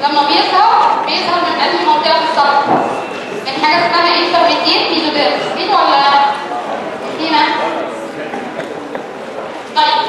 لما بيظهر بيظهر من انهي منطقه في الصدر من حاجه اسمها انترميديت ميزوديرم دي ولا هنا طيب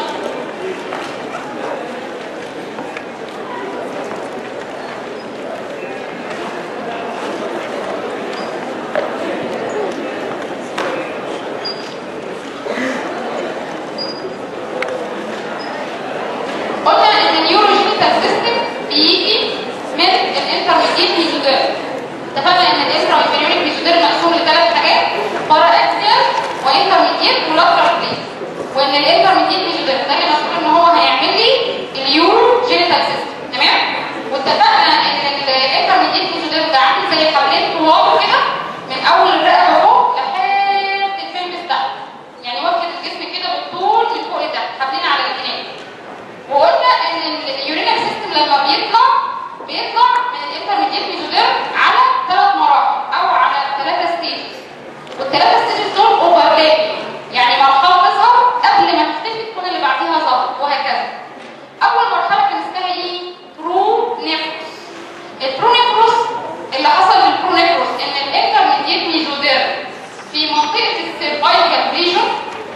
قلنا ان النيوروجينيتال سيستم بيجي من الانترميديت ميزوديرم اتفقنا ان الانترميديت ميزوديرم مقسوم لثلاث حاجات بارا اكسيال وانترميديت ولاترال بليس وان الانترميديت ميزوديرم ده اللي مسؤول ان هو هيعمل لي اليوروجينيتال سيستم تمام واتفقنا ان الانترميديت ميزوديرم ده عامل زي حبلين طوال كده من اول الرقبه فوق لحد الفيلم تحت يعني واخد الجسم كده بالطول من فوق لتحت حابلين على الجناب وقلنا ان اليورينال سيستم لما بيطلع بيطلع من الانترميديت ميزوديرم على ثلاث مراحل او على ثلاثه ستيجز والثلاثه ستيجز دول اوفرلاب يعني مرحله تظهر قبل ما تختفي تكون اللي بعديها ظهر وهكذا اول مرحله كان اسمها ايه برو نيفروس البرو نيفروس اللي حصل في البرو نيفروس ان الانترميديت ميزوديرم في منطقه السيرفايكال ريجون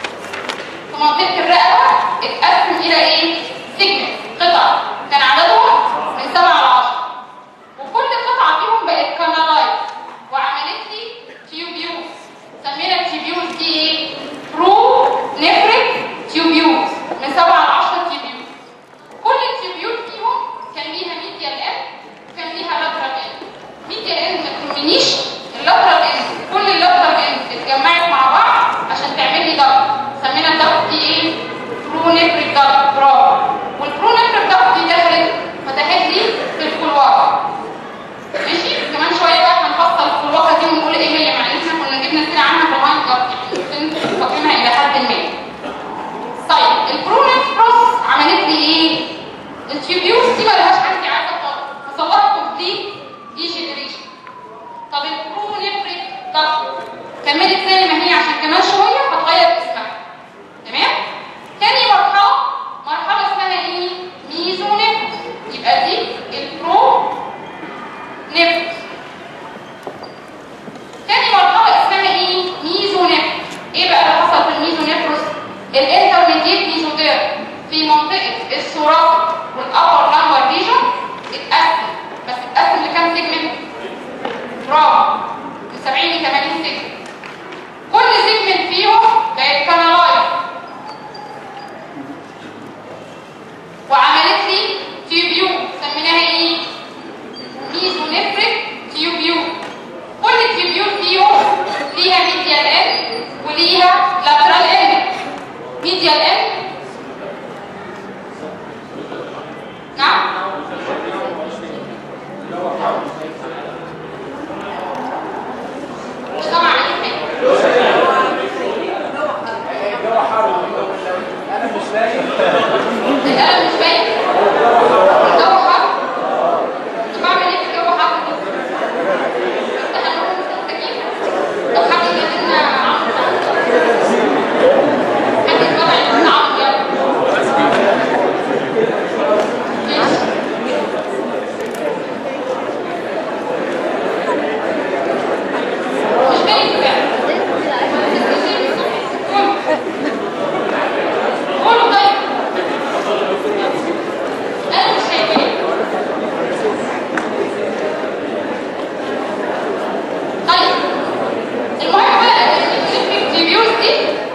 في منطقه الرقبه اتقسم الى ايه سيجمنت قطع كان عددهم من 7 ل 10 وكل قطعه فيهم بقت كانالايز وعملت لي تيوبيوز سمينا التيوبيوز دي ايه برو نفريك تيوبيوز من 7 ل 10 تيوبيوز كل التيوبيوز فيهم كان ليها ميديال اند وكان ليها لاترال اند ميديال اند ما تهمنيش اللاترال اند كل اللاترال اند اتجمعت مع بعض عشان تعمل لي ضغط سمينا الضغط دي ايه برو نفريك ضغط برافو والبرو نفريك ضغط دي دخلت فتحت لي في الكلواقه ماشي كمان شويه بقى هنفصل الكلواقه دي ونقول ايه هي مع ان احنا كنا جبنا سيره عنها في المايند ضغط يعني كنت فاكرينها الى حد ما طيب البرو نفروس عملت لي ايه التيوبيوس دي مالهاش عندي عايزه خالص فصلحت كومبليت دي جنريشن طب البرو نفريك ضغط كملت زي ما هي عشان كمان شويه هتغير اسمها تمام تاني مرحله مرحله اسمها ايه ميزو نفروس يبقى دي البرو نفروس تاني مرحله اسمها ايه ميزو نفروس ايه بقى اللي حصل في الميزو نفروس الانترميديت ميزوديرم في منطقه الثوراسيك والابر لامبر ريجون اتقسم بس اتقسم لكام سيجمنت برافو من 70 ل 80 سيجمنت كل سيجمنت فيهم بقت كانالايز وعملت لي تيوبيو سميناها ايه ميزونيفريك تيوبيو كل تيوبيو فيهم ليها ميديال اند وليها لاترال اند ميديال اند نعم مش سامع اي حاجه القلم مش باين الجو حر طب اعمل ايه في الجو حر ده افتح النور التكييف طب حد يجيب لنا عمرو حد يطلع لنا عمرو يلا ماشي مش باين فعلا قولوا طيب انا مش شايفاه طيب المهم بقى الفكرة ريفيوز دي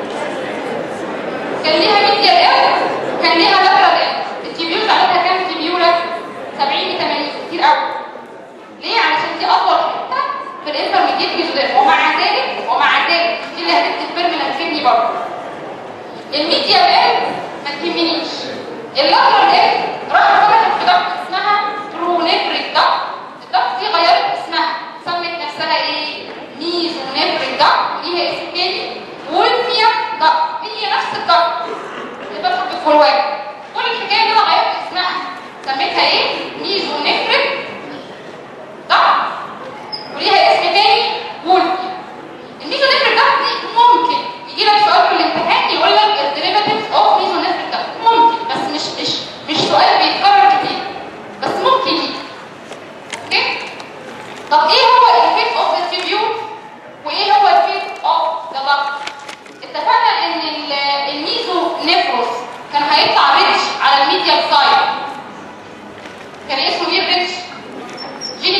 كان ليها ميديا اب وكان ليها لاترال اب التيبيوز عددها كام تيبيولا 70 ل 80 كتير قوي ليه علشان دي اطول حته في الانترميديت ميزوديرم ومع ذلك ومع ذلك دي اللي هتكتب بيرمننت كدني برضه الميديا اب ما تهمنيش اللاترال اب راحت فتحت في ضغط اسمها برونيفريك ضغط الضغط دي غيرت اسمها سمت نفسها ايه ميزونيفريك ضغط ليها اسم تاني وولفيا ضغط هي نفس الضغط اللي بتدخل في الكلوات كل الحكايه ان انا غيرت اسمها سميتها ايه ميزونيفريك ضغط وليها اسم تاني وولفيا الميزونيفريك ضغط دي ممكن يجي لك سؤال في الامتحان يقول لك الديريفاتيفز اوف ميزونيفريك ضغط ممكن بس مش مش مش سؤال بيتكرر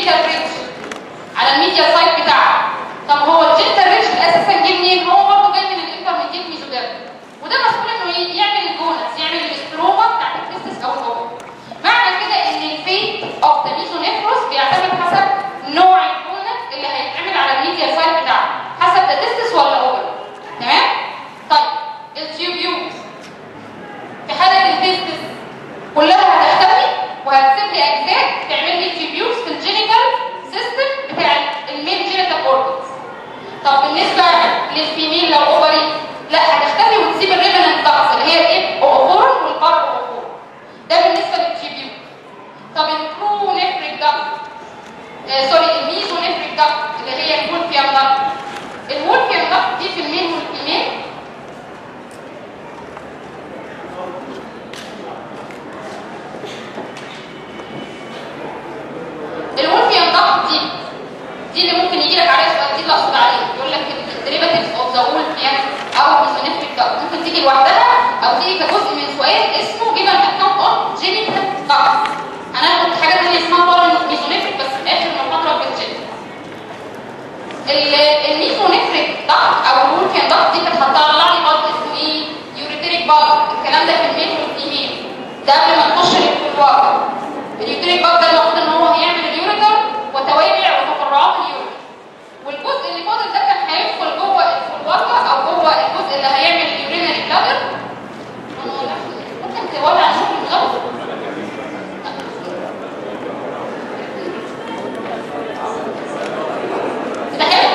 الجينيتال ريتش على الميديا سايت بتاعها طب هو الجينيتال ريتش اساسا جه منين هو برضه جاي من الانترميديت ميزوديرم وده مسؤول انه ي- يعمل الجونس يعمل الاستروما بتاعت التستس او الاوفر معنى كده ان الفيت اوف ذا ميزونيفروس بيعتمد حسب نوع الجونس اللي هيتعمل على الميديا سايت بتاعها حسب ده تستس ولا اوفر تمام طيب التيوبيوز في حاله التستس كلها هتختفي وهتسيب لي اجزاء تعمل لي تيوبيوز في الجينيتال سيستم بتاع الميل جينيتال اورجنز طب بالنسبه للفيميل لو اوفري لا هتختفي وتسيب الريمننت داكتس اللي هي الايه اوفورم والبار اوفورم ده بالنسبه للتيوبيوز طب الترو نفريك داكت آه سوري الميزو نفريك داكت اللي هي الولفيام داكت الولفيام داكت دي في الميل والفيميل الولفيام داكت دي دي اللي ممكن يجي لك عليها سؤال دي اللي اقصد عليه يقول لك الديريفاتيفز اوف ذا وولفيام او ميزونيفريك داكت ممكن تيجي لوحدها او تيجي كجزء من سؤال اسمه جيفن اكونت اون جينيتال داكت هناخد حاجه ثانيه اسمها بارا ميزونيفريك بس في اخر المحاضره في الجينيتال الميزونيفريك داكت او الولفيام داكت دي كانت هتطلع لي بلد اسمه ايه يوريتريك بلد الكلام ده في الميل والفيميل ده قبل ما نخش للواقع اليوتريك بلد ده المفروض ان هو هيعمل اليوريتر وتوابع وتفرعات اليوريتر والجزء اللي فاضل ده كان هيدخل جوه الفلوكه او جوه الجزء اللي هيعمل اليورينري بلادر ممكن تولع الشغل بالظبط كده حلو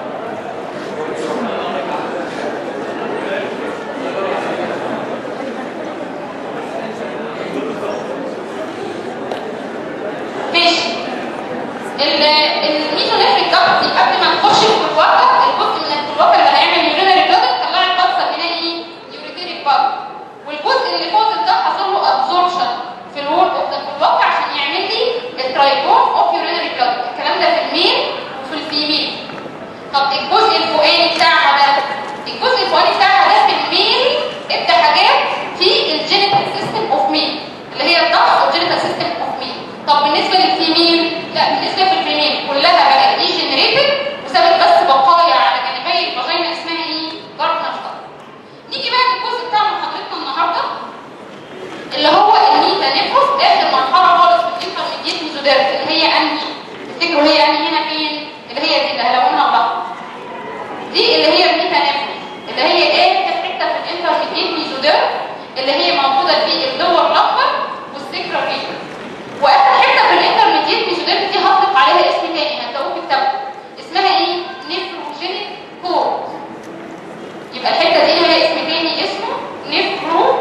ماشي الميزونيفريك داكت دي قبل ما نخش في الواقع الجزء من الواقع اللي هيعمل يورينري بلادر طلع لي بلس هنا ايه يوريتيريك بلاد والجزء اللي فاضل ده حصل له ابزوربشن في الوول اوف ذا الواقع عشان يعمل لي الترايكون اوف يورينري بلادر الكلام ده في الميل وفي الفيميل طب الجزء الفوقاني بتاعها ده الجزء الفوقاني بتاعها ده في الميل ادى حاجات في الجينيتال سيستم اوف ميل اللي هي الضغط الجينيتال سيستم اوف ميل طب بالنسبه للفيميل لا بالنسبه للفيميل كلها بقت دي جنريتد وسابت بس بقايا على جانبي الفاجينا اسمها ايه جارتنر نيجي بقى للجزء بتاع محاضرتنا النهارده اللي هو الميتا نيفروس اخر مرحله خالص في الانترميديت ميزوديرم اللي هي انهي تفتكروا هي انهي هنا فين اللي هي دي اللي هلونها بلحظه دي اللي هي الميتا نيفروس اللي هي ايه حته في الانترميديت ميزوديرم اللي هي موجوده في اللور لمبر والسكرال ريجن واخر حته في الانترميديت ميزوديرم دي هطلق عليها اسم تاني هتلاقوه في الكتاب اسمها ايه نيفروجينيك كور يبقى الحته دي لها اسم تاني اسمه نيفرو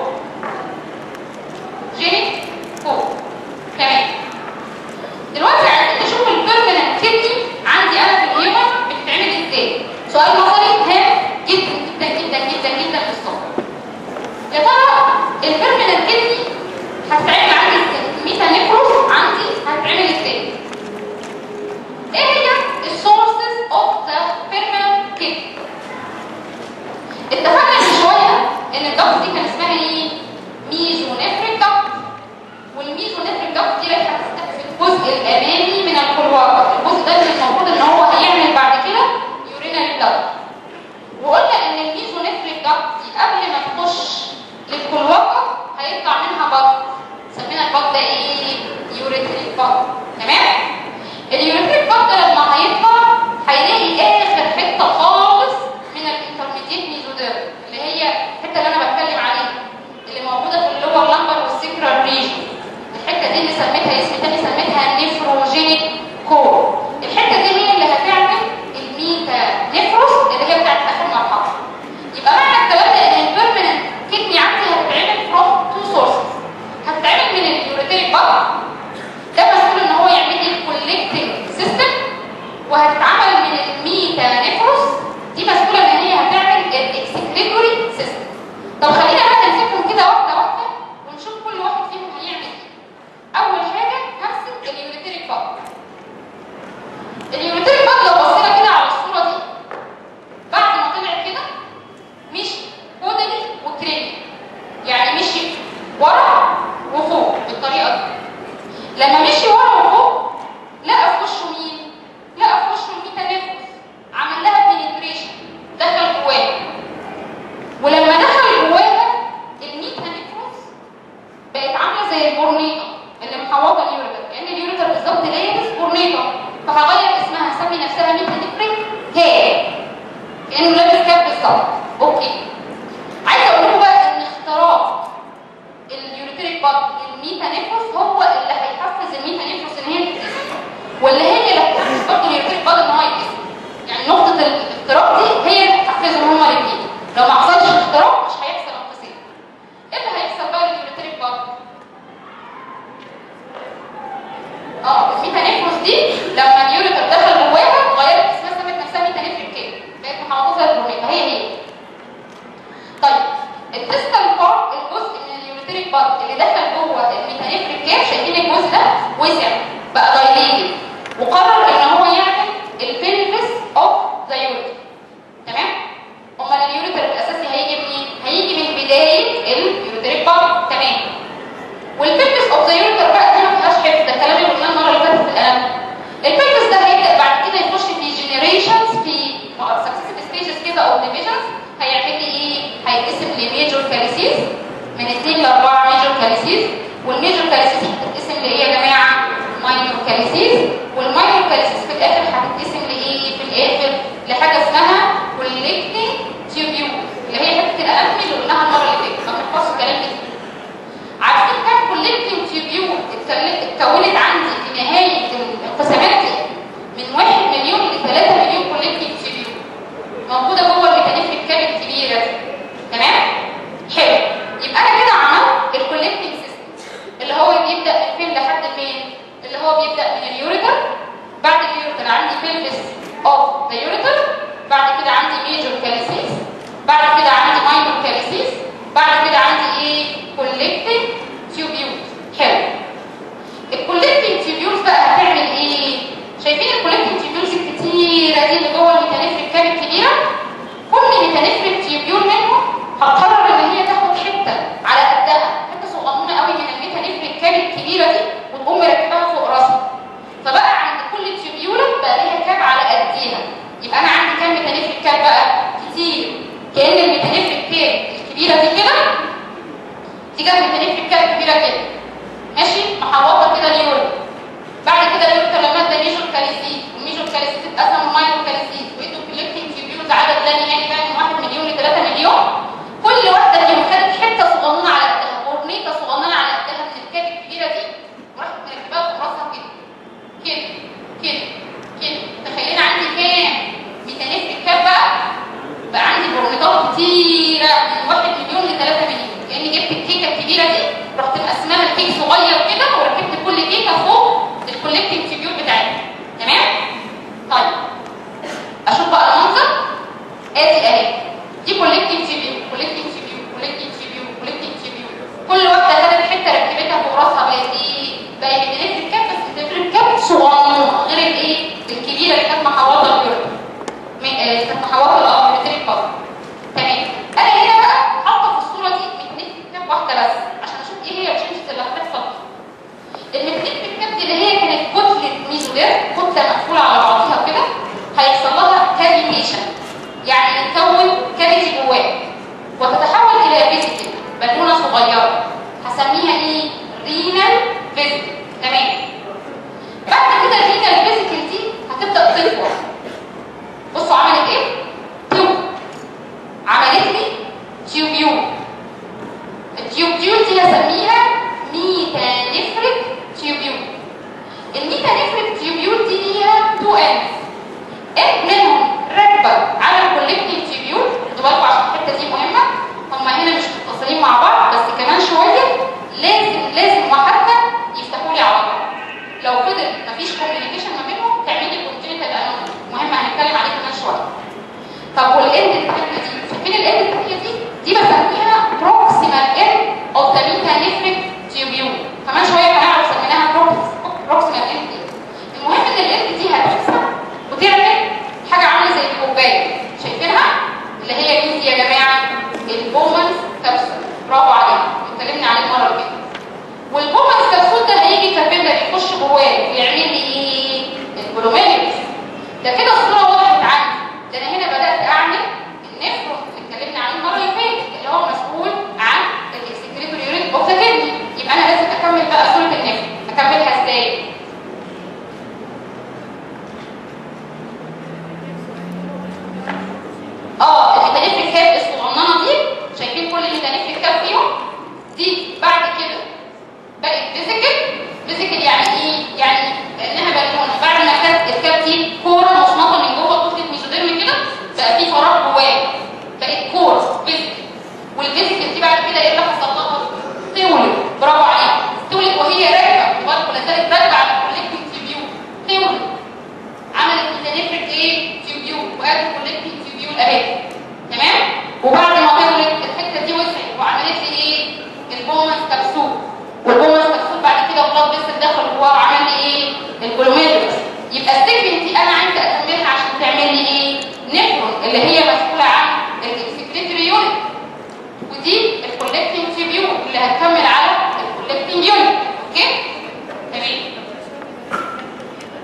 جينيك كور تمام دلوقتي عايزين نشوف البيرمننت كدني عندي انا في الهيومن بتتعمل ازاي سؤال نظري هام جدا جدا جدا جدا جدا في الصف يا ترى البيرمننت كدني هتتعمل عندي ازاي الميتا نيفروس عندي هتتعمل ازاي ايه هي السورسز اوف ذا بيرمننت كدني اتفقنا من شويه ان الضغط دي كان اسمها ايه ميزونيفريك ضغط والميزونيفريك ضغط دي رايحه تستهدف الجزء الامامي من الكلواقه الجزء ده اللي المفروض ان هو هيعمل بعد كده يورينري ضغط وقلنا ان الميزونيفريك ضغط دي قبل ما تخش للكلواقه هيطلع منها بط سمينا البط ده ايه يوريتريك بط تمام اليوريتريك بط ده لما هيطلع هيلاقي اخر حته خالص من الانترميديت ميزوديرم اللي هي الحته اللي انا بتكلم عليها اللي موجوده في اللور لامبر والسكرال ريجن الحته دي اللي سميتها اسم تاني سميتها نيفروجينيك كور الحته دي هي اللي هتعمل الميتا نيفروس اللي هي بتاعت اخر مرحله يبقى معنى الكلام ده ان البيرمننت كدني عندي هتتعمل فروم تو سورسز هتتعمل من اليوريتريك بط ده مسؤول ان هو يعمل لي الكوليكتنج سيستم وهتتعمل من الميتا نيفروس دي مسؤوله ان هي هتعمل الاكسكريتوري سيستم طب خلينا بقى نمسكهم كده واحده واحده ونشوف كل واحد فيهم هيعمل ايه اول حاجه همسك اليوريتريك بط اليوريتريك بط لو بصينا كده على الصوره دي بعد ما طلع كده مشي كودلي وكريمي يعني مشي ورا وفوق بالطريقه دي لما مشي ورا وفوق لقى في وشه فهغير اسمها هسمي نفسها ميتا نفرك هي كانه لابس كاب بالظبط اوكي عايزه اقول لكم بقى ان اختراق اليوريتريك باد للميتا نفرس هو اللي هيحفز الميتا نفرس ان هي تتكسر ولا هي اللي هتحفز برضه اليوريتريك باد ان هو يتكسر يعني نقطه الاختراق دي هي اللي هتحفزهم هما الاثنين لو ما حصلش اختراق مش هيحصل انقسام ايه اللي هيحصل بقى لليوريتريك باد اه الميتا نفرس دي لما اليوريتر دخل جواها غيرت اسمها سمت نفسها ميتا نفرك كده بقت محافظه البروميتا هي هي طيب الديستال بارت الجزء من اليوريتريك بارت اللي دخل جوه الميتانيفريك كاب شايفين الجزء ده وسع بقى دايليتد وقرر ان هو يعمل البلفس اوف ذا يوريتر تمام امال اليوريتر الاساسي هيجي منين هيجي من بدايه اليوريتريك بارت تمام والبلفس اوف ذا يوريتر بقى دي ما فيهاش حفظ ده الكلام اللي قلناه المره اللي فاتت في القلم البلفس ده هيبدا بعد كده يخش في جنريشنز في سكسيسيف ستيجز كده او ديفيجنز هيعمل لي ايه هيتقسم لميجور كاليسيس من 2 ل 4 ميجور كاليسيس والميجور كاليسيس هتتقسم لايه يا جماعه ماينور كاليسيس والماينور كاليسيس في الاخر هتتقسم لايه في الاخر لحاجه اسمها كوليكتنج تيوبيول اللي هي حته الانف اللي قلناها المره اللي فاتت ما تحفظش الكلام ده عارفين كام كوليكتنج تيوبيول اتكونت عندي في نهايه الانقسامات دي من 1 مليون ل 3 مليون كوليكتنج تيوبيول موجوده جوه الميكانيزم الكاب الكبيره دي تمام حلو يبقى انا كده عملت الكوليكتنج سيستم اللي هو بيبدا من فين لحد فين اللي هو بيبدا من اليوريتر بعد اليوريتر عندي بيلفس اوف ذا يوريتر بعد كده عندي ميجور كاليسيس بعد كده عندي ماينور كاليسيس بعد كده عندي ايه كوليكتنج تيوبيولز حلو الكوليكتنج تيوبيولز بقى هتعمل ايه شايفين الكوليكتنج تيوبيولز الكتيره دي اللي جوه الميتانيفريك كاب الكبيره كل ميتانيفريك تيوبيول منهم هتقرر ان هي تاخد حته على قدها حته صغنونه قوي من الميتانيفريك كاب الكبيره دي وتقوم مركباها فوق راسها فبقى عند كل تيوبيوله بقى ليها كاب على قديها يبقى انا عندي كام ميتانيفريك كاب بقى كتير كان الميتانيفريك كاب الكبيره دي كده دي كانت ميتانيفريك كاب كبيره كده ماشي محوطه كده اليوريتر بعد كده اليوريتر لما ادى ميجور كاليسيس والميجور كاليسيس اتقسم ماينور كاليسيس وادوا كوليكتنج تيوبيولز عدد لا نهائي بقى من 1 مليون ل 3 مليون كل واحده فيهم خدت حته صغننه على قدها بورنيطه صغننه على قدها من الكاب الكبيره دي وراحت مركباها في راسها كده كده كده كده تخيلين عندي كام ميكانيزم كاب بقى بقى عندي بورنيطات كتيره من 1 مليون ل 3 مليون كاني جبت الكيكه الكبيره دي رحت مقسماها لكيك صغير كده وركبت كل كيكه فوق الكوليكتنج تيبيول بتاعتها تمام طيب اشوف بقى المنظر ادي اهي دي كوليكتنج تيبيول كوليكتنج تيبيول كوليكتنج تيبيول كوليكتنج تيبيول كل واحده خدت حته ركبتها فوق راسها بقت ايه بقت ميتانيفريك كاب بس ميتانيفريك كاب صغننه غير الايه الكبيره اللي كانت محوطه اليوريتر كانت محوطه الابريتريك بار تمام انا هنا بقى حاطه في الصوره دي ميتانيفريك كاب واحده بس عشان اشوف ايه هي التشنجز اللي هتحصل الميتانيفريك كاب دي اللي هي كانت كتله ميزودير كتله مقفوله على بعضها كده هيحصل لها كافيتيشن يعني يتكون كافيتي جواه وتتحول الى فيزيكال بالونه صغيره هسميها ايه رينال فيزيكال تمام بعد كده الرينال فيزيكال دي هتبدا تكبر بصوا عملت ايه تيوب عملت لي تيوبيول التيوبيول دي هسميها ميتانيفريك تيوبيول الميتانيفريك تيوبيول دي ليها تو اندز اند منهم راكبه على الكوليكتيف تيوبيول خدوا بالكم عشان الحته دي مهمه هم هنا مش متصلين مع بعض بس كمان شويه لازم لازم وحدنا يفتحوا لي على بعض لو فضل مفيش كوميونيكيشن ما بينهم تعمل لي كونتينيتال انومالي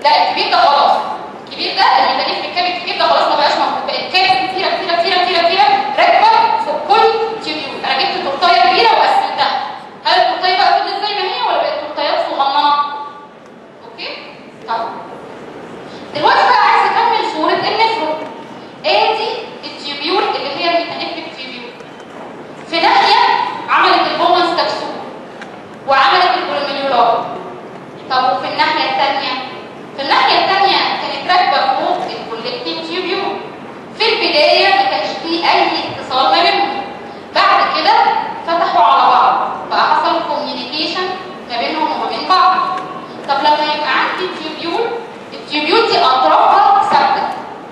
لا الكبير ده خلاص الكبير ده الميكانيزم الكابل الكبير ده خلاص ما بقاش موجود بقت كابل كتيره كتيره كتيره كتيره كتيره راكبه في كل تيوبيول انا جبت تورتايه كبيره وقسمتها هل التورتايه بقى فضلت زي ما هي ولا بقت تورتايات صغننه؟ اوكي؟ طب دلوقتي بقى عايز اكمل صوره النفرون ادي التيوبيول اللي هي الميكانيزم تيوبيول في ناحيه عملت البومنس كبسول وعملت البوليميولار طب وفي الناحيه الثانيه في الناحيه الثانيه كانت راكبه فوق الكوليكتيف تيوبيول في البدايه ما كانش فيه اي اتصال ما بينهم بعد كده فتحوا على بعض بقى حصل كوميونيكيشن ما بينهم وما بين بعض طب لما يبقى عندي تيوبيول التيوبيول دي اطرافها ثابته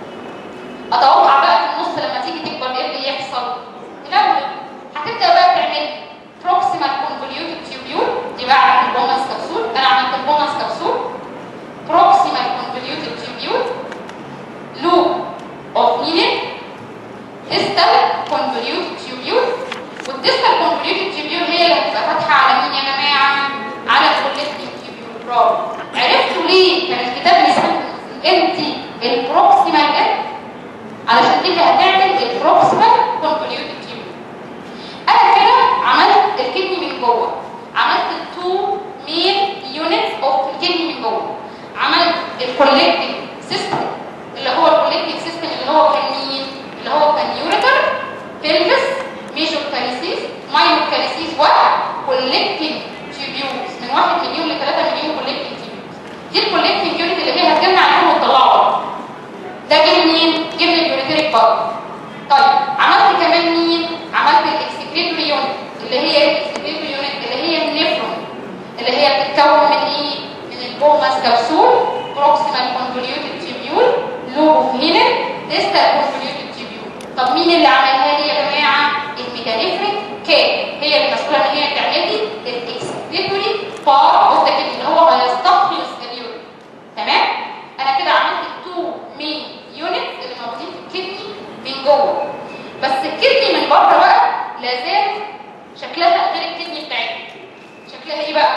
اتوقع بقى في النص لما تيجي تكبر ايه اللي يحصل الاول هتبدا بقى تعمل بروكسيمال كونفوليوتد تيوبيول دي بعد البومنس كبسول انا عملت البومنس كبسول بروكسيمال كونفوليوتد تيوبيول لوب اوف ميلين ديستال كونفوليوتد تيوبيول والديستال كونفوليوتد تيوبيول هي اللي هتبقى فاتحه على مين يا جماعه على الكوليكتيف تيوبيول برافو عرفتوا ليه كان الكتاب بيسمي انت البروكسيمال اند علشان دي اللي هتعمل البروكسيمال كونفوليوتد تيوبيول انا كده عملت الكدني من جوه عملت التو مين يونتس اوف الكدني من جوه عملت الكوليكتيف سيستم اللي هو الكوليكتيف سيستم اللي هو كان مين اللي هو كان يوريتر بيلفس ميجور كاليسيس ماينور كاليسيس وكوليكتيف تيوبيولز من 1 مليون ل 3 مليون كوليكتيف تيوبيولز دي الكوليكتيف يونت اللي هي هتجمع عليهم وتطلعهم ده جه منين؟ جه من اليوريتريك بارت طيب عملت كمان مين؟ عملت الاكسكريتوري يونت اللي هي الاكسكريتوري يونت اللي هي النفرون اللي هي بتتكون من ايه؟ من البوماس كبسول بروكسيمال كونفوليوتد تيبيول لوب هيلن ديستال كونفوليوتد تيبيول طب مين اللي عملها لي يا جماعه؟ الميكانيفريك كاب هي اللي مسؤوله ان هي تعمل لي الاكسكريتوري بار اوف ذا اللي هو هيستخلص اليورين تمام؟ انا كده عملت التو مين يونت اللي موجودين في الكدني من جوه بس الكدني من بره بقى لازال شكلها غير الكدني بتاعتنا شكلها ايه بقى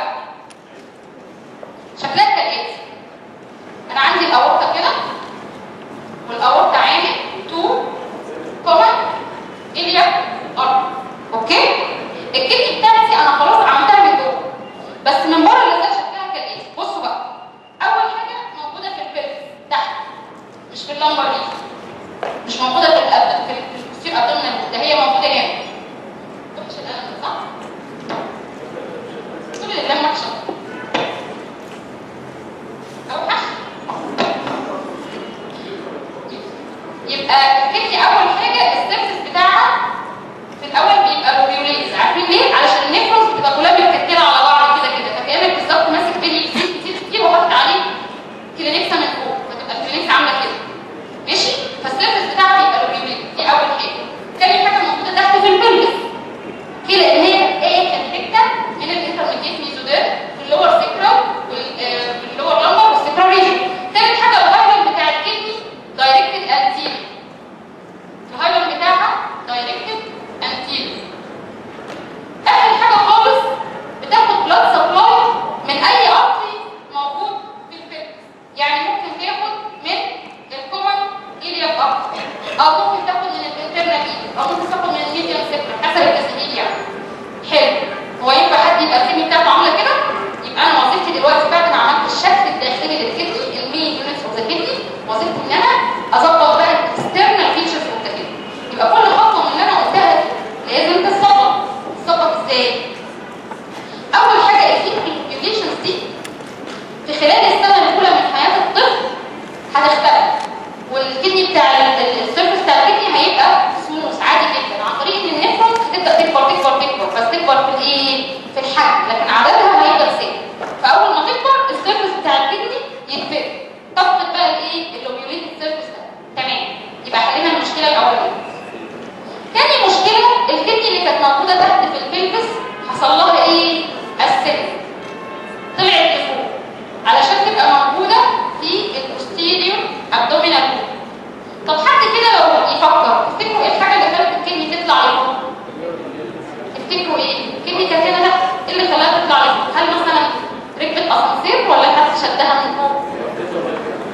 شكلها كالاتي انا عندي الاورطه كده والاورطه عامل تو كومن اليا ارض اوكي الكدني بتاعتي انا خلاص عملتها من جوه بس من بره لازال شكلها كالاتي بصوا بقى اول حاجه موجوده في البلف تحت مش في اللمبر دي مش موجوده في الابدن في الكثير ابدن ده هي موجوده هنا وحش القلم ده صح؟ كل اللام وحشه اوحش يبقى الكدني اول حاجه السيرفس بتاعها في الاول بيبقى لوبيوليز عارفين ليه؟ علشان النيفرونز بتبقى كلها متكتله على بعض كده كده فكانك بالظبط ماسك بيلي كتير كتير كتير وحاطط عليه كلينكسه من فوق فتبقى الكلينكسه عامله كده ماشي فالسيرفس بتاعها بيبقى لوبيوليز دي اول حاجه تاني حاجه موجوده تحت في البلبس كده اللي هي ايه كانت حته من الانترميديت ميزودير في اللور سيكرال وفي اللور لمبر والسيكرال ريجن تالت حاجه الهايلاند بتاع الكدني دايركتد انتيريور الهايلاند بتاعها دايركتد انتيريور اخر حاجه خالص بتاخد بلاد سبلاي من اي ارتري موجود في البلبس يعني ممكن تاخد من الكومن اليا ارتري او ممكن تاخد من الانترنال ايد او ممكن تاخد من الميديان سيكرال حسب التسهيل يعني حلو هو ينفع حد يبقى الكدني بتاعته عامله كده يبقى انا وظيفتي دلوقتي بعد ما عملت الشكل الداخلي للكدني المين يونتس اوف ذا كدني وظيفتي ان انا اظبط بقى الاكسترنال فيتشرز اوف ذا كدني يبقى كل خطوه من اللي انا قلتها دي لازم تتظبط تتظبط ازاي اول حاجه الفيكيشنز دي في خلال السنه الاولى من حياه الطفل هتختلف والكدني بتاع السيرفس بتاع الكدني هيبقى سموث عادي جدا عن طريق ان النفرونز هتبدا تكبر تكبر تكبر بس تكبر في الايه في الحجم لكن عددها هيفضل ثابت فاول ما تكبر السيرفس بتاع الكدني يتفق تفقد بقى الايه اللوبيوليت السيرفس ده تمام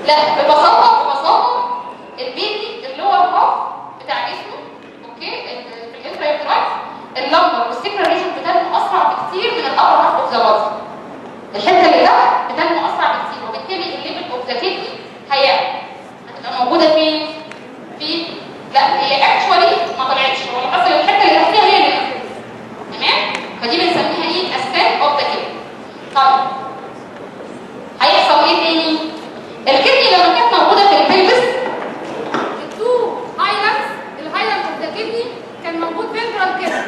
لا ببساطه ببساطه البيبي اللي هو الهاف بتاع جسمه اوكي ال- في الانترايوترايت اللمبر والسكر ريجن بتنمو اسرع بكتير من الابر هاف اوف ذا بادي الحته اللي تحت بتنمو اسرع بكتير وبالتالي الليفل اوف ذا كيدني هيعلى هتبقى موجوده فين؟ في لا هي اكشوالي ما طلعتش هو اللي حصل الحته اللي تحتها هي اللي نزلت تمام؟ فدي بنسميها ايه؟ اسبان اوف ذا كيدني طيب هيحصل ايه تاني؟ الكدني لما كانت موجوده في البلبس التو هايلاندز الهايلاند اوف ذا كدني كان موجود فنترال كده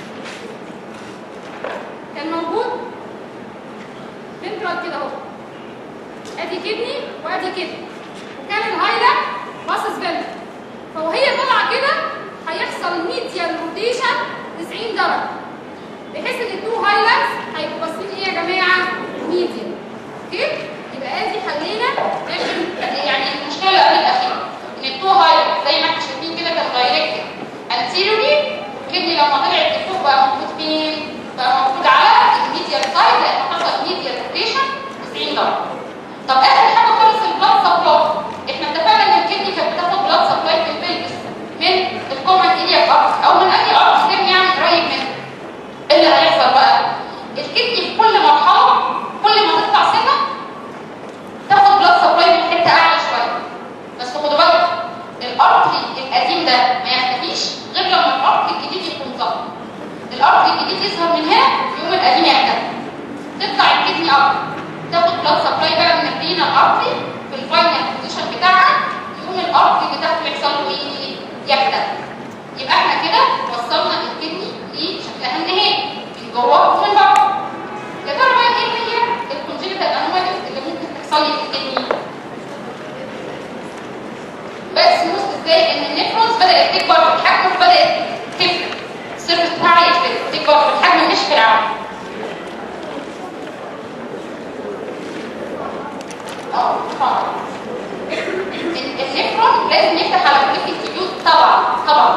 كان موجود فنترال كده اهو ادي كدني وادي كدني وكان الهايلاند باصص فنترال فوهي طالعه كده هيحصل ميديال روتيشن 90 درجه بحيث ان التو هايلاندز هيبقوا باصين ايه يا جماعه؟ ميديال اوكي؟ يبقى ادي حلينا لكن يعني المشكله اللي قبل الاخيره ان التو هاي زي ما احنا شايفين كده كان دايركت انتيريوري الكدني لما طلعت لفوق بقى موجود فين؟ بقى موجود على الميديال سايد لان حصل ميديال روتيشن 90 درجه. طب اخر حاجه خالص البلاد سبلاي احنا اتفقنا ان الكدني كانت بتاخد بلاد سبلاي من البلبس من الكومن ايديا ارت او من اي ارت كان يعني قريب منه. ايه اللي هيحصل بقى؟ الكدني في كل مرحله كل ما تطلع سنه تاخد بلاد سبلاي من حته اعلى شويه بس خدوا بالكم الارتري القديم ده ما يختفيش غير لما الارتري الجديد يكون ظهر الارتري الجديد يظهر من هنا يقوم القديم يختفي تطلع الكدني اكتر تاخد بلاد سبلاي بقى من الرينا الارتري في الفاينل بوزيشن بتاعها يقوم الارتري اللي تحته يحصل له ايه؟ يختفي يبقى احنا كده وصلنا الكدني لشكلها النهائي من جوه ومن بره يا ترى بقى ايه هي الكونجنتال انوماليز اللي ممكن تحصل لي في الكدني بس نوصل ازاي ان النيفرونز بدات تكبر في الحجم وبدات تفرق السيرفس بتاعها يتفرق تكبر في الحجم مش في العمر اه طبعا ال- النيفرون لازم يفتح على بريك التيوب طبعا طبعا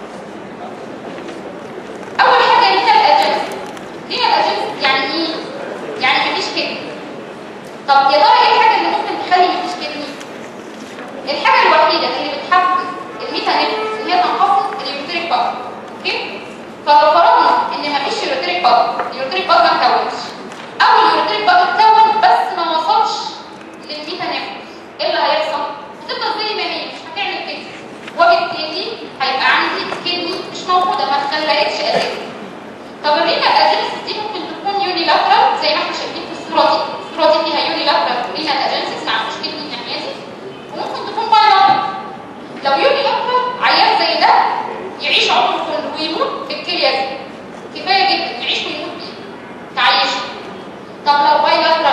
اول حاجه ليها الاجنس ليها الاجنس يعني ايه يعني مفيش كدني طب يا ترى ايه الحاجه اللي ممكن تخلي مفيش كدني الحاجه الوحيده اللي بتحفز الميتانيفس ان هي تنخفض اليوتريك بار اوكي فلو فرضنا ان مفيش يوتريك بار اليوتريك بار ما اتكونش او اليوتريك بار اتكون بس ما وصلش للميتانيفس ايه اللي هيحصل هتفضل زي ما هي مش هتعمل كده وبالتالي هيبقى عندي كدني مش موجوده ما اتخلقتش اساسا طب الرينا الاجنس دي ممكن تكون يوني لاترال زي ما احنا شايفين في الصوره دي الصوره دي فيها يوني لاترال رينا الاجنس ما عندوش كدني الناحيه دي وممكن تكون بايلاترال لو يوني لاترال عيان زي ده يعيش عمره كله ويموت بالكليه دي كفايه جدا يعيش ويموت بيه تعيشه طب لو بايلاترال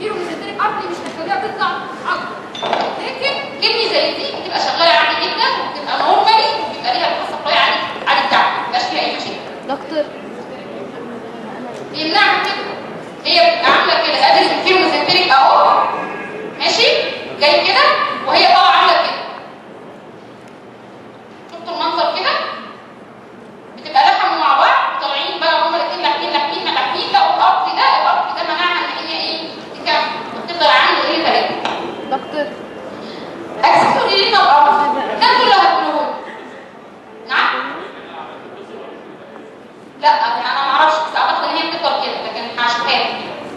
الانفيرو ميزنتريك ارتري مش هتخليها تطلع اكتر لكن كدني زي دي بتبقى شغاله عادي جدا وبتبقى نورمالي وبيبقى ليها القصه سبلاي عادي عادي بتاعها ما بيبقاش فيها اي مشاكل دكتور يمنعها كده هي بتبقى عامله كده ادي الانفيرو ميزنتريك اهو ماشي جاي كده وهي طالعه عامله كده شفتوا المنظر كده بتبقى لحموا مع بعض طالعين بقى هما الاثنين لاحمين لاحمين لاحمين لقوا الارض ده الارض ده منعها ان هي ايه تكمل وتفضل عنده ايه ثلاثه دكتور اكسسوري لنا الارض ده كله هتقولوه نعم لا انا ما اعرفش بس اعتقد ان هي بتفضل كده لكن هشوفها لك.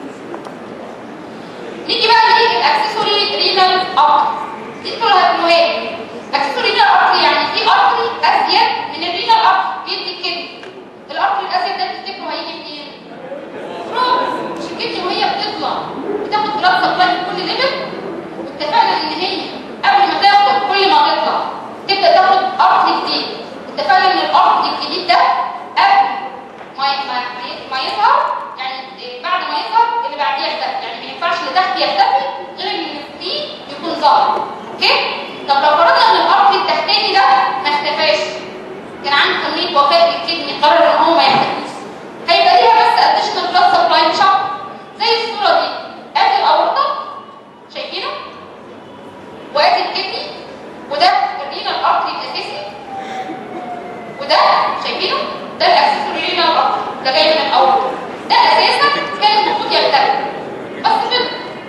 نيجي بقى لايه الاكسسوري رينال ارتري دي كلها هتقولوها ايه اكسسوري رينال ارتري يعني في ارتري ازيد من الرينال ارتري بيدي كده الارتري الازيد ده تفتكروا هيجي منين برافو مش الكدني وهي بتطلع بتاخد بلاد سبلاي في كل ليفل واتفقنا ان هي قبل ما تاخد كل ما تطلع تبدا تاخد ارض جديد اتفقنا ان الارض الجديد ده قبل ما ما ما يظهر يعني إيه، بعد ما يظهر اللي بعديه يختفي يعني ما ينفعش اللي تحت يختفي غير ان اللي فوقيه يكون ظاهر اوكي طب لو فرضنا ان الارض التحتاني ده ما اختفاش كان عنده كميه وفاه للكدني قرر ان هو ما يختفيش هيبقى ليها بس اديشنال بلاد سبلاي مش اكتر زي الصوره دي ادي الاورطه شايفينه وادي الكدني وده الرينال ارتري الاساسي وده شايفينه ده الاكسسوري رينال ارتري ده جاي من الاورطه ده اساسا كان المفروض يختفي بس كده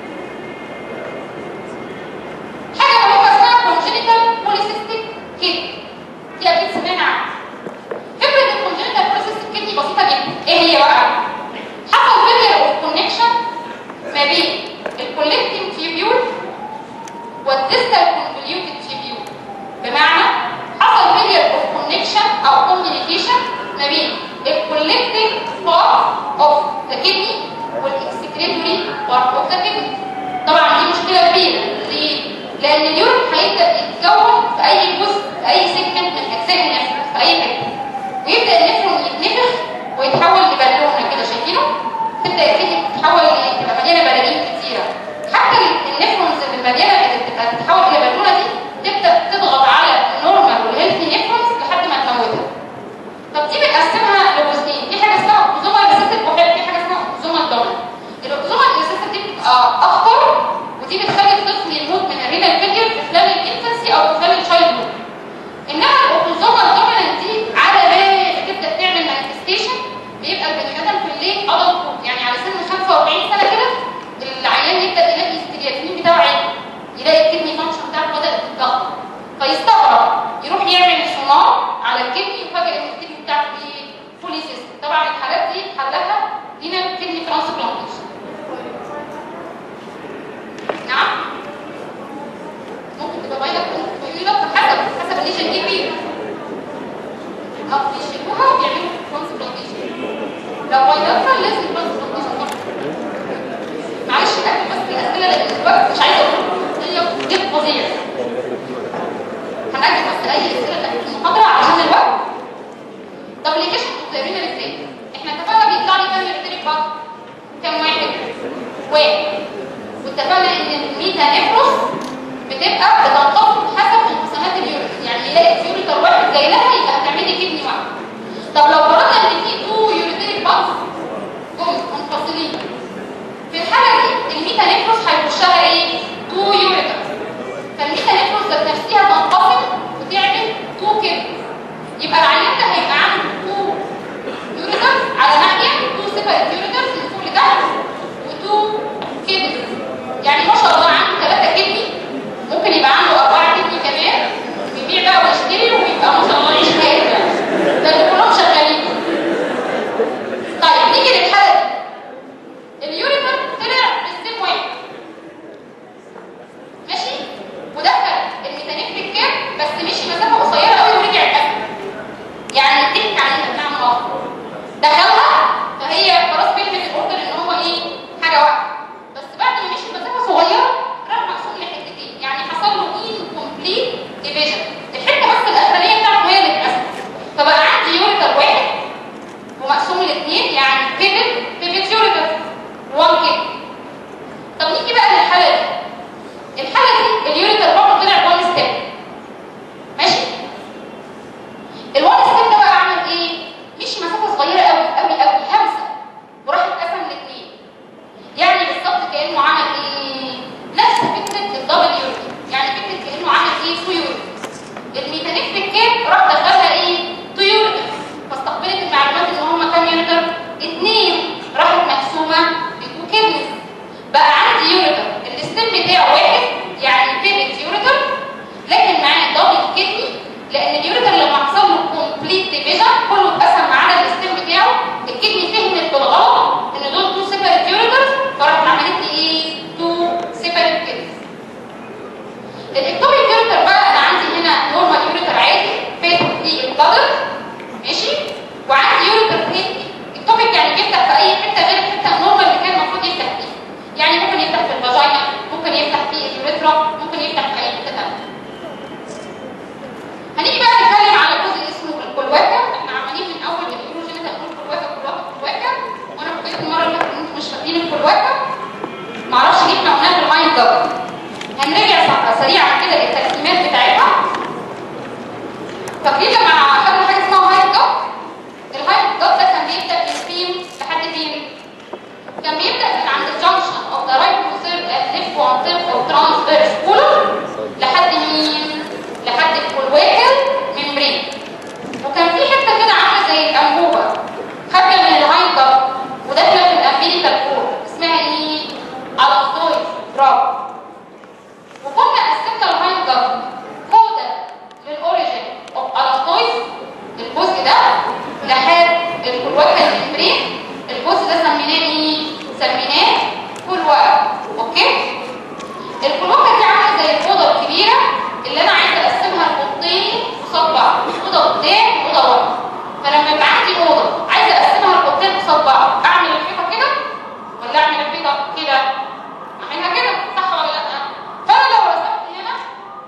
حاجه مهمه اسمها كونجنتال بوليسيستيك كيدني دي اكيد سمعنا عنها فكره الكونجنتال بوليسيستيك كيدني بسيطه جدا ايه هي بقى حصل فيلير اوف كونكشن ما بين الكولكتنج تيبيول والديستال كونفوليوتد تيبيول بمعنى حصل فيلير اوف كونكشن او كوميونيكيشن ما بين الكولكتنج بارت اوف ذا كدني والاكسكريتوري بارت اوف ذا كدني طبعا دي مشكله كبيره ليه؟ لان اليورين هيبدا يتكون في اي جزء في اي سيجمنت من اجزاء النفس في اي حته ويبدا النفرون يتنفخ ويتحول لبالونه كده شايفينه؟ تبدا الكدني تتحول ل- تبقى مليانه بلالين كتيره حتى النفرونز اللي مليانه اللي بتبقى تتحول الى بالونه دي تبدا تضغط على النورمال والهيلثي نفرونز لحد ما تموتها طب دي بنقسمها لجزئين في حاجه اسمها اوكزوما ريسيستيف وحاجه في حاجه اسمها اوكزوما الدومينانت الاوكزوما ريسيستيف دي بتبقى اخطر ودي بتخلي الطفل يموت من الرينال فيلير في خلال الانفانسي او في خلال الشايلد هود انما الاوكزوما الدومينانت دي على ما بتبدا تعمل مانيفستيشن بيبقى البني ادم في الليل ادلت يعني على سن 45 سنه كده العيان يبدا يلاقي الكرياتين بتاعه عالي يلاقي الكدني فانكشن بتاعته بدات تتضغط فيستغرب يروح يعمل سونار على الكدني وفجاه ان الكدني بتاعته ايه فولي سيستم طبعا الحالات دي حلها هنا الكدني ترانسبلانتيشن نعم ممكن تبقى باينه ممكن تبقى لك حسب حسب الليجن دي فيه او بيشيلوها وبيعملوا ترانسبلانتيشن لو بايلاترال لازم ترانسبلانتيشن برضه معلش اكتب بس الاسئله لان الوقت مش عايزه اقول هي جد فظيع هنأجل بس اي اسئله تحت المحاضره عشان الوقت طب ليه كشف التقرير ازاي احنا اتفقنا بيطلع لي كام يرترك بعض كام واحد واحد واتفقنا ان الميتا نفرس بتبقى بتنقسم حسب انقسامات اليوريت يعني يلاقي اليوريتر واحد جاي لها يبقى هتعملي كدني واحد طب لو فرضنا ان في تو يوريتريك باكس جم منفصلين في الحاله دي الميتا نفرس هيخشها ايه؟ تو يوريتر فالميتا نفرس ذات نفسها تنقسم وتعمل تو كده يبقى العيان ده هيبقى عنده تو يوريترز على ناحيه تو سيبريت يوريترز من فوق لتحت وتو كده يعني ما شاء الله عنده ثلاثه كدني ممكن يبقى عنده اربعه كدني كمان بيبيع بقى ويشتري ويبقى ما شاء الله يعيش حياته يعني ده اللي كلهم شغالين طيب نيجي للحاله دي اليوريتر طلع بالسيم واحد بتاعه واحد يعني بيبت يوريتر لكن معاه دبل كدني لان اليوريتر لما حصل له كومبليت ديفيجن كله اتقسم ما عدا الستيم بتاعه الكدني فهمت بالغلط ان دول تو سيبريت يوريترز فراحت عملت لي ايه؟ تو سيبريت كدني الاكتوبيك يوريتر بقى انا عندي هنا نورمال يوريتر عادي فيت دي البلدر ماشي وعندي يوريتر هيد اكتوبيك يعني بيفتح في اي حته غير الحته النورمال اللي كان المفروض يفتح فيها يعني ممكن يفتح في الفاجينا ممكن يفتح في اليوريترا ممكن يفتح في اي حته ثانيه هنيجي بقى نتكلم على جزء اسمه الكلواكا احنا عمالين من اول اليوروجينيتال نقول كلواكا كلواكا كلواكا وانا فكرت المره اللي فاتت ان انتم مش فاكرين الكلواكا معرفش ليه احنا قلناها بالمايند دبل هنرجع صفحه سريعا كده للتقسيمات بتاعتها فاكرين لما اخدنا حاجه اسمها هايت دوت الهايت دوت ده كان بيبدا من فين لحد فين كان بيبدا من عند الجنكشن اوف ذا رايت وسير ليفت وانتير او ترانسفيرس كولر لحد مين لحد الكولواكل ممبرين وكان في حته كده عامله زي الانبوبه خارجه من الهايت دوت وداخله في الامبيليكال كور اسمها ايه الاستويد برافو وكنا قسمنا الهايند جارد كودا للاوريجين اوف الاستويد الجزء ده لحد الكلواكا الممبرين الجزء ده سميناه ايه؟ سميناه كلواكا اوكي؟ الكلواكا دي عامله زي الاوضه الكبيره اللي انا عايزه اقسمها لأوضتين قصاد بعض اوضه قدام واوضه ورا فلما يبقى عندي اوضه عايزه اقسمها لأوضتين قصاد بعض اعمل الحيطه كده ولا اعمل الحيطه كده؟ اعملها كده صح ولا لا؟ فانا لو رسمت هنا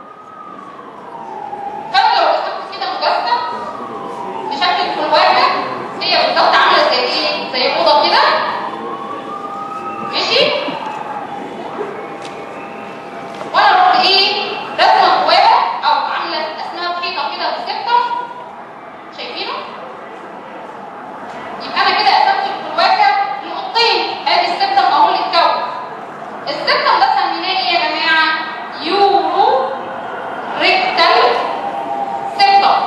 فانا لو رسمت كده مجسم بشكل كلواكا هي بالظبط عامله زي ايه؟ زي اوضه كده ماشي؟ وانا رحت ايه؟ رسمه جواها او عامله اسمها حيطه كده بسكتر شايفينه؟ يبقى انا كده قسمت الكلواكا لنقطتين ادي السبتم اهو اللي اتكون السبتم ده سميناه ايه يا جماعه؟ يورو ريكتال سبتم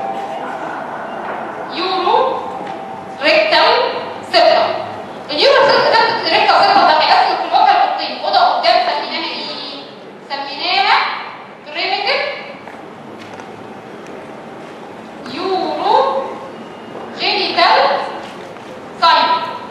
يورو ريكتال سبتم اليورو ريكتال سبتم ده هيقسم الكلواكا لنقطتين اوضه قدام سميناها ايه؟ سميناها بريمتيف يورو جينيتال ساين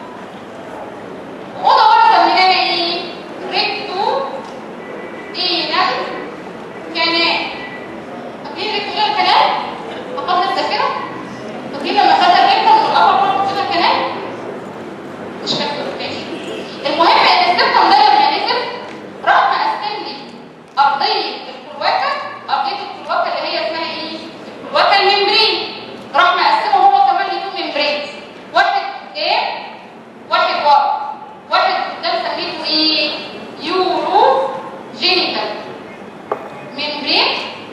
وأوضة ورا سميناها ايه؟ ريكتو اينال كنال فاكرين ريكتو اينال كنال؟ فقدنا الذاكرة؟ فاكرين لما خدنا الريكتو من الأول برضه كده كنال؟ مش فاكر ماشي المهم ان السيستم ده لما نزل راح مقسم لي ارضيه الكلواكا ارضيه الكلواكا اللي هي اسمها ايه؟ الكلواكا الممبرين راح مقسمه هو كمان لتو ممبرينز واحد قدام واحد ورا واحد قدام سميته ايه؟ يورو جينيتال ممبرين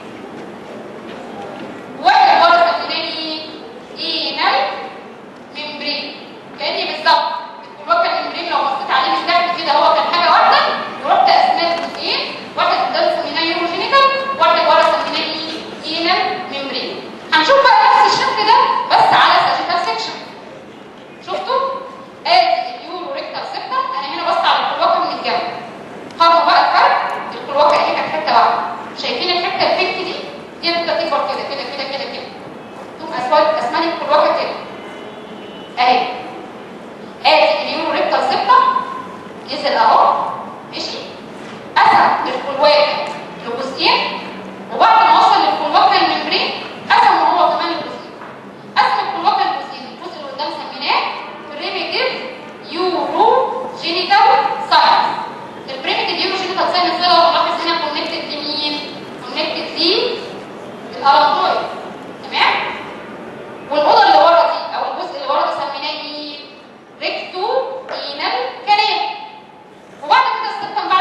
واحد ورا سميناه ايه؟ اينال ممبرين كاني بالظبط الكلواكا الممبرين لو بصيت عليه من تحت كده هو كان حاجه واحده ورحت اسماء جزئين واحد قدام سميناه يوروجينيكال واحد ورا سميناه ايه؟ اينال ممبرين هنشوف بقى نفس الشكل ده بس على ساجيتال سيكشن شفتوا؟ ادي اليورو ريكتال سيكتم انا هنا بص على الكلواكا من الجنب قارنوا بقى الفرق الكلواكا اهي كانت حته واحده شايفين الحته البينك دي؟ دي هتبقى تكبر كده كده كده كده كده تقوم اسماء اسماء الكلواكا كده اهي ادي اليورو ريكتال سيبتم نزل اهو ماشي قسم الكلواكا لجزئين وبعد ما وصل للكلواكا الممبرين قسم هو كمان لجزئين قسم الكلواكا لجزئين الجزء اللي قدام سميناه بريميتيف يورو جينيتال ساينس البريميتيف يورو جينيتال ساينس ده لو لاحظ هنا كونكتد لمين؟ كونكتد للالانتويد تمام؟ والاوضه اللي ورا دي او الجزء اللي ورا ده سميناه ايه؟ ريكتو اينال كانال وبعد كده السيستم بعد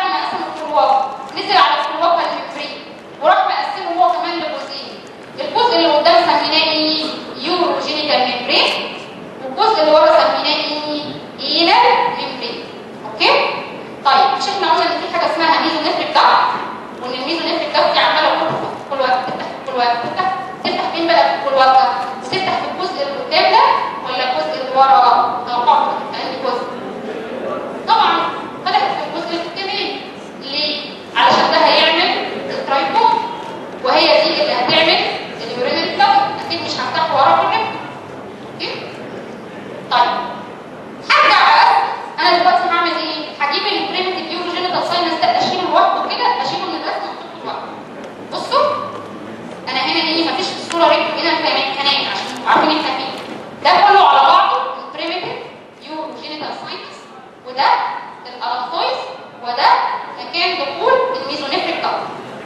يوروجينيتال ساينس ده اشيله لوحده كده اشيله من الرسم واحطه لوحده بصوا انا هنا ايه مفيش في الصوره رجل هنا كمان كنان عشان تبقوا عارفين احنا فين ده كله على بعضه البريميتيف يوروجينيتال ساينس وده الالانثويس وده مكان دخول الميزونيفريك دكت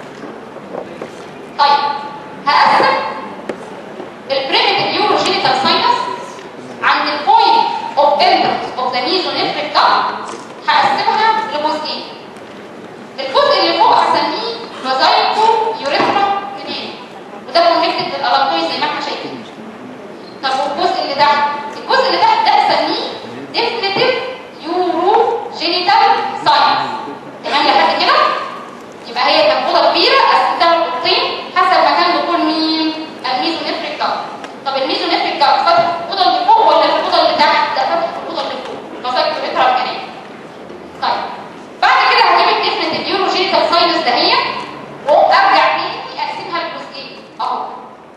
طيب هقسم البريميتيف يوروجينيتال ساينس عند البوينت اوف انترنس اوف ذا ميزونيفريك دكت هقسمها لجزئين الجزء اللي فوق هسميه مزايكو يوريثرا كنين وده كونكتد بالالانتويز زي ما احنا شايفين طب والجزء اللي تحت الجزء اللي تحت ده هسميه ديفينيتيف يورو جينيتال ساينس تمام لحد كده يبقى هي كانت اوضه كبيره قسمتها لقطتين حسب مكان دخول مين الميزونيفريك داكت طب الميزونيفريك داكت فتح في الاوضه اللي فوق ولا في الاوضه اللي تحت ده فتح في الاوضه اللي فوق مزايكو يوريثرا كنين طيب بعد كده هجيب الديفرنت اليوروجينيتال ساينس دهية وارجع تاني اقسمها لجزئين اهو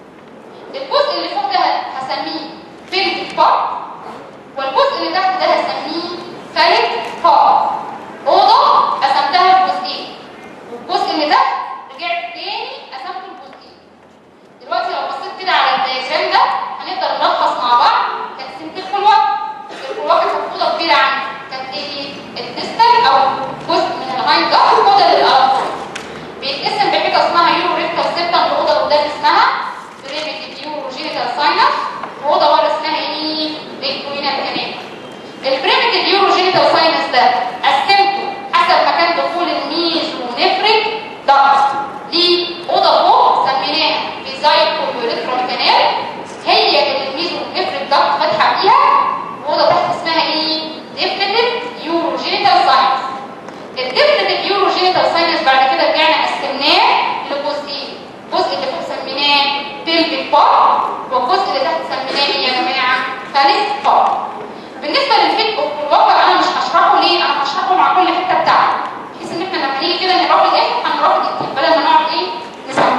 الجزء اللي فوق ده هسميه بيلفيك بار والجزء اللي تحت ده هسميه فاليك بار اوضه قسمتها لجزئين والجزء اللي تحت رجعت تاني قسمته لجزئين دلوقتي لو بصيت كده على الدياجرام ده هنقدر نلخص مع بعض تقسيمه الكلوات الكلوات كانت اوضه كبيره عندي كانت ايه الديستال او جزء من الهايند ده اوضه للالفا بيتقسم بحته اسمها يورو ريكتال سيبتم الاوضه قدام اسمها بريميتيف يورو جينيتال ساينس واوضه ورا اسمها ايه ريكوينال كانال البريميتيف يورو جينيتال ساينس ده قسمته حسب مكان دخول الميزو نفريك دكت دي اوضه فوق سميناها بيزايكو يوريثرال كانال هي اللي الميزو نفريك دكت فاتحه فيها واوضه تحت اسمها ايه ديفينيتيف يوروجينيتال ساينس الديفينيتيف يوروجينيتال ساينس بعد كده رجعنا قسمناه لجزئين الجزء اللي فوق سميناه بيلفيك بار والجزء اللي تحت سميناه ايه يا جماعه فاليس بار بالنسبه للفيت اوف الواقع انا مش هشرحه ليه انا هشرحه مع كل حته بتاعته بحيث ان احنا لما نيجي كده نقراه الاخر هنقراه دقيقتين بدل ما نقعد ايه نسمع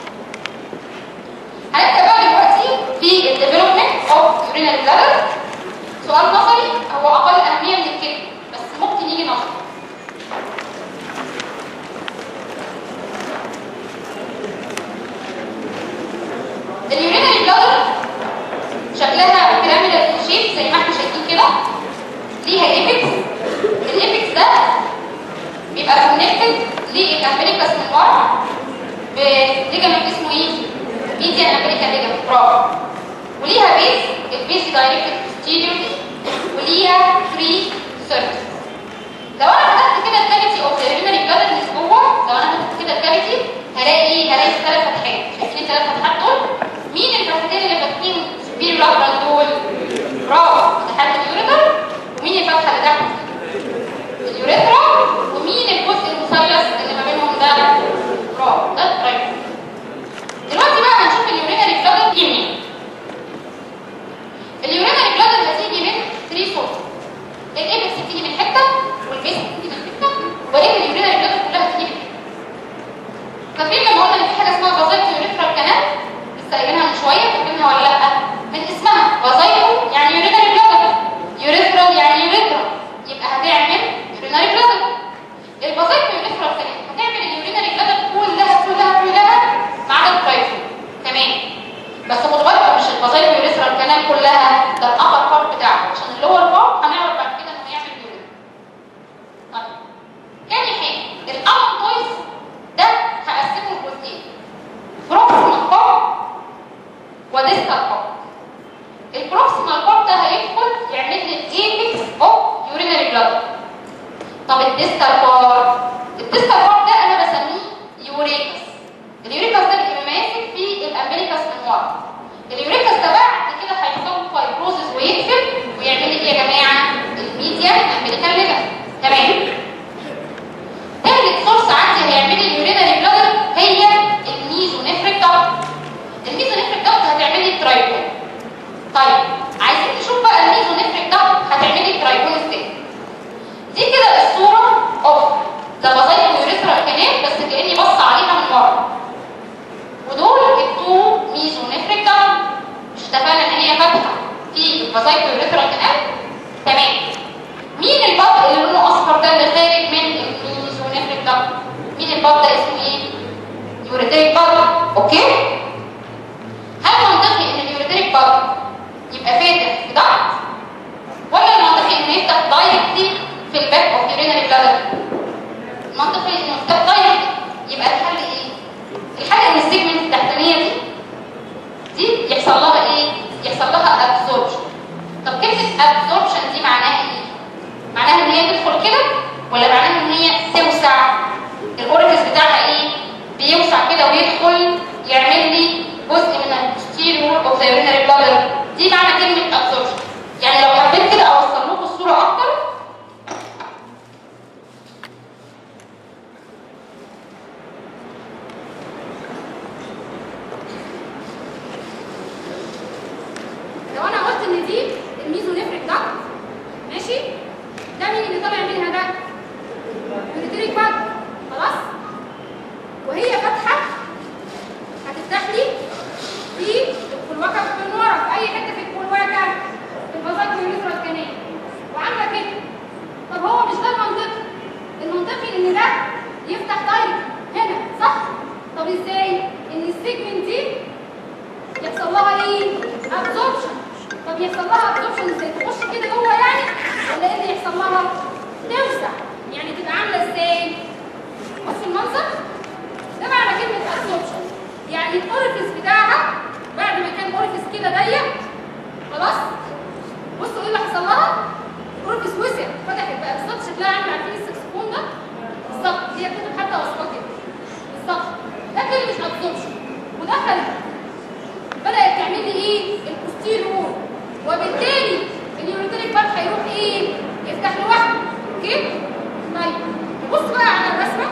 هنبدا بقى دلوقتي في الديفلوبمنت اوف يورينال بلادر سؤال نظري هو اقل اهميه من الكلمه بس ممكن يجي نظري اليورينال بلادر شكلها بيراميدال شيب زي ما احنا شايفين كده ليها ايبكس الايبكس ده بيبقى كونكتد للامريكاس من ورا بليجامنت اسمه ايه؟ ميديان امريكان ليجامنت برافو وليها بيز البيز دايركتد posteriorly وليها فري سيرفيس لو انا فتحت كده الكافيتي اوف ذا يورينري بلادر من جوه لو انا فتحت كده الكافيتي هلاقي ايه؟ هلاقي ثلاث فتحات شايفين الثلاث فتحات دول؟ مين الفتحتين اللي فاتحين سبير لاترال دول؟ برافو فتحات اليوريتر ومين الفتحه اللي تحت؟ اليوريثرا ومين الجزء المثلث اللي ما بينهم ده؟ برافو ده الترايكون دلوقتي بقى هنشوف اليورينري بلادر دي منين؟ اليورينري بلادر هتيجي من 3 سورس الايبكس بتيجي من حته والبيس بتيجي من حته وبقيه اليورينري بلادر كلها بتيجي من حته فاكرين لما قلنا ان في حاجه اسمها فازايت يوريثرال كانال لسه قايلينها من شويه فاكرينها ولا لا من اسمها فازايتو يعني يورينري بلادر يوريثرال يعني يوريثرا يبقى هتعمل يورينري بلادر الفازايتو يوريثرال كانال هتعمل اليورينري بلادر كلها كلها كلها ما عدا الترايكون تمام بس خد بالك مش الفازايتو يوريثرال كانال كلها ده الابر بارت بتاعه عشان اللور بارت هنعرف بعد كده انه يعمل يورين طيب تاني حاجه الالانتويز ده هقسمه لجزئين بروكسيمال بارت وديستال بارت البروكسيمال بارت ده هيدخل يعمل لي الايبكس اوف يورينري بلاد طب الديستال بارت الديستال بارت ده انا بسميه يوريكس اليوريكس ده بيبقى ماسك في الامريكاس من ورا اليوريكس ده بعد كده هيحصل له فايبروزس ويقفل ويعمل لي ايه يا جماعه الميديا امريكان ليجن تمام ثالث يوريتريك بادي اوكي هل منطقي ان اليوريتريك بادي يبقى فاتح في ضغط ولا المنطقي انه يفتح دايركتلي في الباك اوف يورينري بلادر منطقي انه يفتح دايركت يبقى الحل ايه الحل ان السيجمنت التحتانيه دي دي يحصل لها ايه يحصل لها ابسوربشن طب كلمه ابسوربشن دي معناها ايه معناها ان هي تدخل كده ولا معناها ان هي توسع الاوريفيس بتاعها ايه بيوسع كده ويدخل يعمل لي جزء من الستيريو اوف ذا يورينري بلادر دي معنى كلمه ابسوربشن يعني لو حبيت كده اوصل لكم الصوره اكتر لو انا قلت ان دي الميزونيفريك ده ماشي ده مين اللي طالع منها ده يوريتريك باد خلاص وهي فاتحه هتفتح لي في الكلوكه من ورا في اي حته في الكلوكه في البازاك واليوترال كانال وعامله كده طب هو مش ده المنطقي المنطقي ان ده يفتح دايركت هنا صح طب ازاي ان السيجمنت دي يحصل لها ايه؟ ابزوربشن طب يحصل لها ابزوربشن ازاي؟ تخش كده جوه يعني ولا ايه اللي يحصل لها؟ توسع يعني تبقى عامله ازاي؟ بص المنظر ده معنى كلمه ابزوربشن يعني الاوريفيس بتاعها بعد ما كان اوريفيس كده ضيق خلاص بصوا ايه اللي حصل لها؟ الاوريفيس وسع فتحت بقى بالظبط شكلها عامل عارفين السكسفون ده؟ بالظبط هي كتب حتى وصفها كده بالظبط ده كلمه ابزوربشن ودخل بدأت تعمل لي ايه؟ البوستير وول وبالتالي اليوريتريك باد هيروح ايه؟ يفتح لوحده اوكي؟ طيب نبص بقى على الرسمه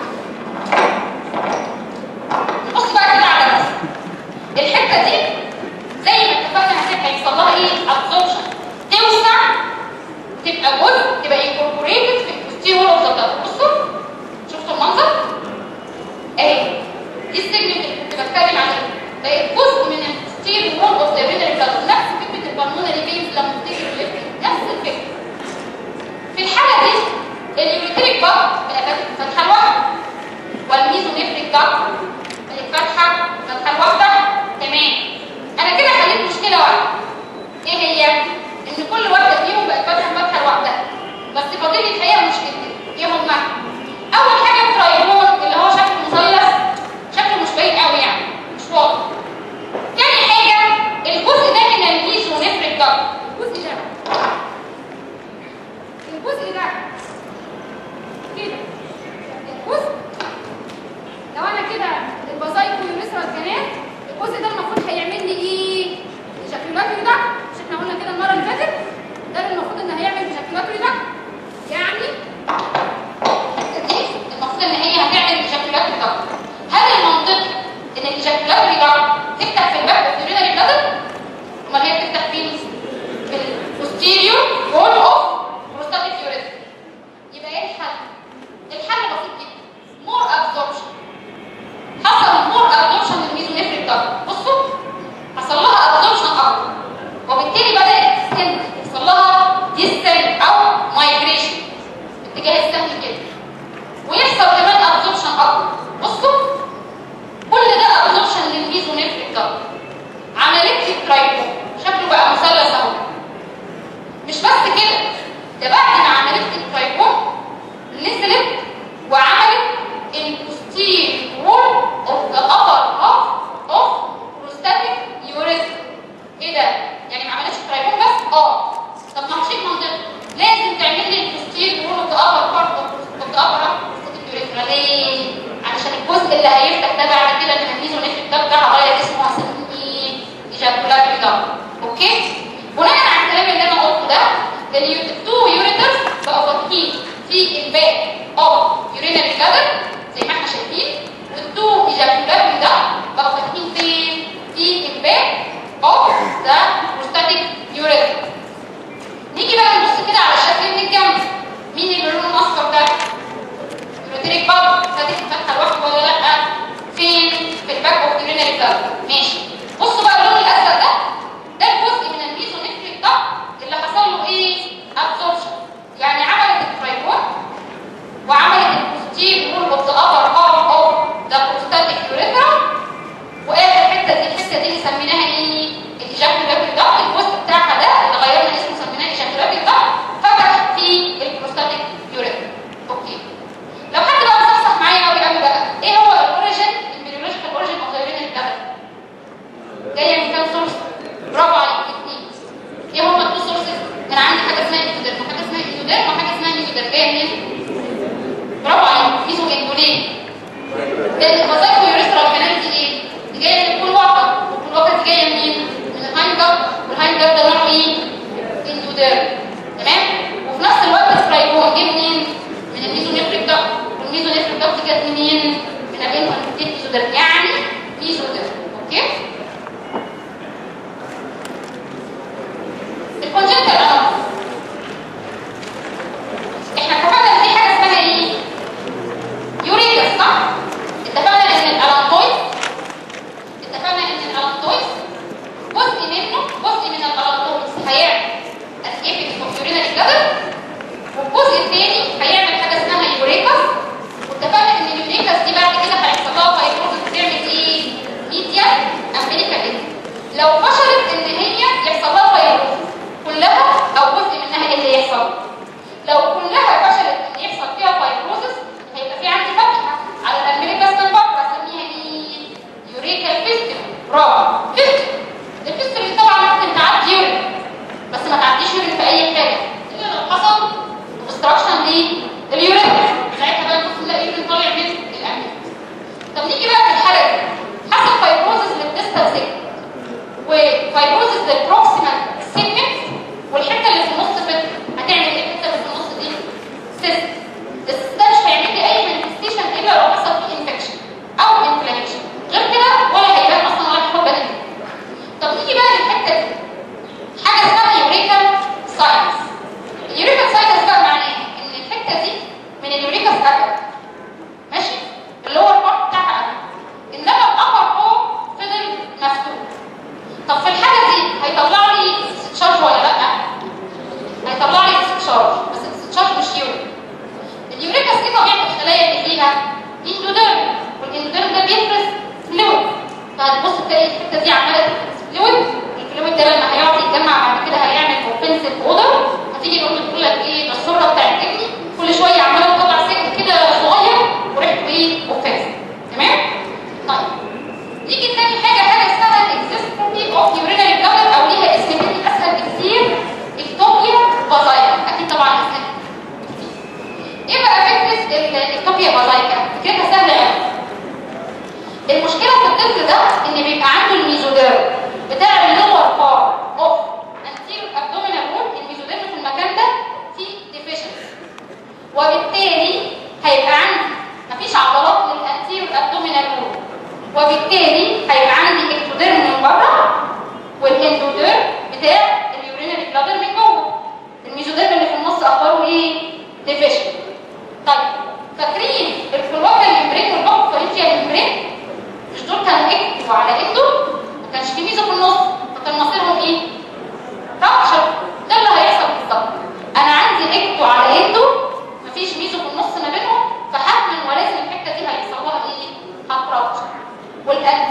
بص بقى كده على الرسم الحته دي زي ما اتفقنا هتبقى يحصل لها ايه ابزوربشن توسع تبقى جزء تبقى انكوربوريتد في البوستيريور اوف ذا بصوا شفتوا المنظر اهي دي السيجمنت اللي كنت بتكلم عليه بقت جزء من البوستيريور اوف ذا رينري بلاد نفس فكره البلمونري فينز لما بتيجي الليفت نفس الفكره في الحاله دي اليوريتريك باد بقى فاتحه لوحده والميزونيفريك داكت بقت فاتحه فاتحه لوحدها تمام انا كده حليت مشكله واحده ايه هي ان كل واحده فيهم بقت فاتحه فاتحه لوحدها بس فاضل لي الحقيقه مشكلتين ايه هما اول حاجه الترايبون اللي هو شكل مثلث شكله مش باين قوي يعني مش واضح تاني حاجه الجزء ده من الميزونيفريك داكت الجزء ده الجزء ده كده الجزء لو انا كده البازايكو يوريثرال كانال الجزء ده المفروض هيعمل لي ايه؟ جاكيولاتري ده مش احنا قلنا كده المره اللي فاتت ده اللي المفروض ان هيعمل جاكيولاتري ده يعني دي المفروض ان هي هتعمل ايجاكولاتري داكت هل المنطقي ان الايجاكولاتري داكت تفتح في الباك اوف يورينري بلادر امال هي بتفتح فين في البوستيريور وول اوف بروستاتيك يوريثرا يبقى ايه الحل الحل بسيط جدا مور ابزوربشن حصل مور ابزوربشن للميزونيفريك داكت بصوا حصل لها ابزوربشن اكتر وبالتالي بدات تستند يحصل لها ديستنت او مايجريشن اتجاه السهم كده ويحصل كمان ابزوربشن اكتر بصوا كل ده ابزوربشن للميزونيفريك داكت عملت لي ترايبون شكله بقى مثلث اهو مش بس كده ده بعد ما عملت لي الترايبون نزلت وعملت البوستير وول اوف ذا upper half of prostatic urethra ايه ده؟ يعني ما عملتش ترايبون بس؟ اه طب ما هو شيء منطقي لازم تعمل لي البوستير وول اوف ذا upper part of the upper half of prostatic urethra ليه؟ علشان الجزء اللي هيفتح ده بعد كده من الميزونيفريك ده بتاع هغير اسمه هسميه ايه؟ ايجاكولاتري ده اوكي؟ بناء على الكلام اللي انا قلته ده التو يوريترز بقوا فاتحين في الباك اوف يورينري بلادر زي ما احنا شايفين والتو ايجاكولاتري ده بقوا فاتحين فين؟ في الباك اوف ذا بروستاتيك يوريتر نيجي بقى نبص كده على الشكل من الجنب مين اللي لونه الاصفر ده؟ يوريتريك باب فاتح فتحه لوحده ولا لا؟ فين؟ في الباك اوف يورينري بلادر ماشي بصوا بقى اللون الازرق ده ده الجزء من الميزونيفريك ده اللي حصل له ايه؟ ابزوربشن يعني عملت الترايبون وعملت البوستير وول اوف ذا upper half of the prostatic urethra المشكله في الطفل ده ان بيبقى عنده الميزوديرم بتاع اللور بار اوف انتيريور ابدومينال وول الميزوديرم في المكان ده فيه ديفيشنسي وبالتالي هيبقى عندي مفيش عضلات للانتيريور ابدومينال وول وبالتالي هيبقى عندي اكتوديرم من بره والاندوديرم بتاع اليورينري بلادر من جوه الميزوديرم اللي في النص اخباره ايه ديفيشن طيب فاكرين الكلوكال ممبرين والبوك فالنجيال ممبرين مش دول كانوا اكتوا على ايده ما كانش في ميزه في النص فكان مصيرهم ايه رابشر ده اللي هيحصل بالظبط انا عندي اكتوا على ايده مفيش ميزه في النص ما بينهم فحتما ولازم الحته دي هيحصل لها ايه هترابشر والأن